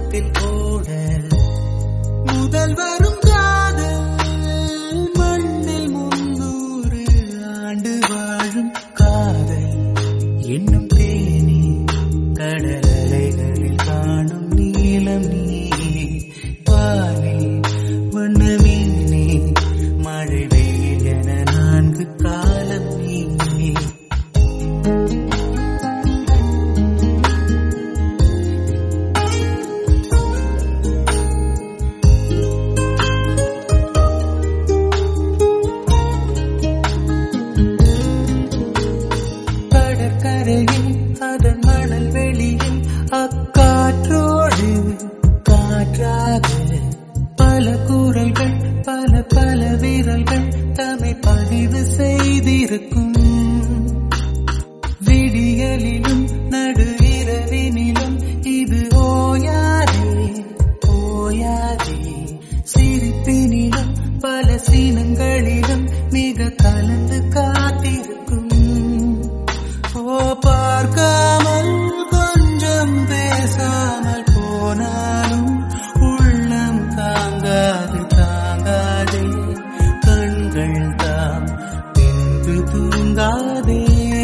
பாதத்தில் ஓட முதல் வரும் காதல் மண்ணில் முன்னூறு ஆண்டு வாழும் காதல் என்னும் தேனி கடல் அலைகளில் காணும் நீலம் நீ வானில் வண்ணமீனே மழை வெயில் என நான்கு காலம் நீ கடற்கரையில் அதன் மணல் வெளியில் அக்காற்றோடு காற்றாக பல குரல்கள் பல பல விரல்கள் தம்மை பதிவு செய்திருக்கும் விடியலிலும் நடு இரவினிலும் இது ஓயாதே ஓயாதே சிரிப்பினிலும் பல சீனங்களிலும் மிக கலந்து காத்திருக்கும் ஓ பார்க்காமல் கொஞ்சம் பேசாமல் போனாலும் உள்ளம் தாங்காது தாங்காதே கண்கள் தாம் பின்பு தூங்காதே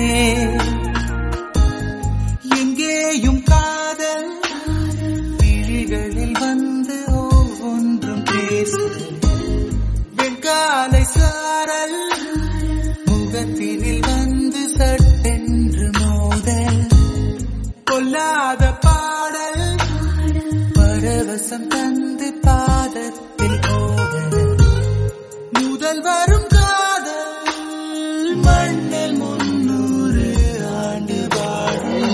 எங்கேயும் காதல் விழிகளில் வந்து ஒவ்வொன்றும் பேசு வெண்காலை சாரல் முகத்தினில் வந்து சட்டென்று மோதல் கொல்லாத பாடல் பரவசம் தந்து பாதத்தில் ஓட முதல் வரும் காதல் மண்ணில் முன்னூறு ஆண்டு வாழும்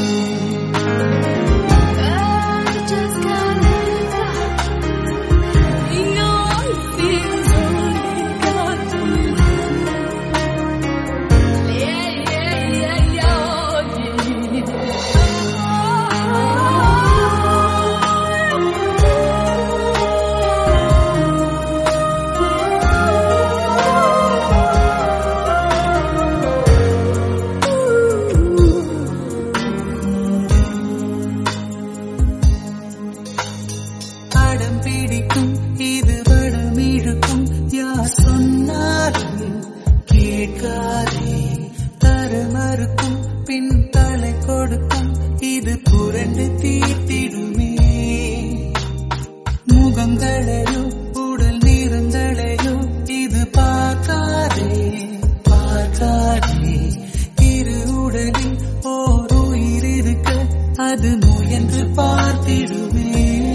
I just can't help it. You know it feels only got to Yeah, yeah, yeah, அடம் பிடிக்கும் இது வடம் இழுக்கும் யார் சொன்னாலும் கேட்காதே தர மறுக்கும் பின் தலை கொடுக்கும் இது புரண்டு தீர்த்திடுமே முகங்களையோ உடல் நிறங்களையோ இது பார்க்காதே பார்க்காதே இரு உடலில் ஓர் உயிர் இருக்க அது முயன்று பார்த்திடுமே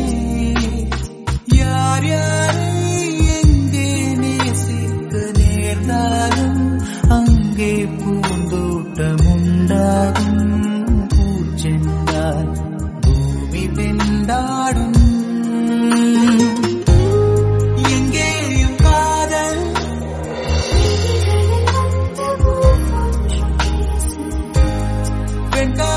யார் யாரை எங்கே நேசிக்க நேர்ந்தாலும் அங்கே பூந்தோட்டம் உண்டாகும் பூச்சென்றால் பூமி வெண்டாடும் எங்கேயும் காதல் வெண்கா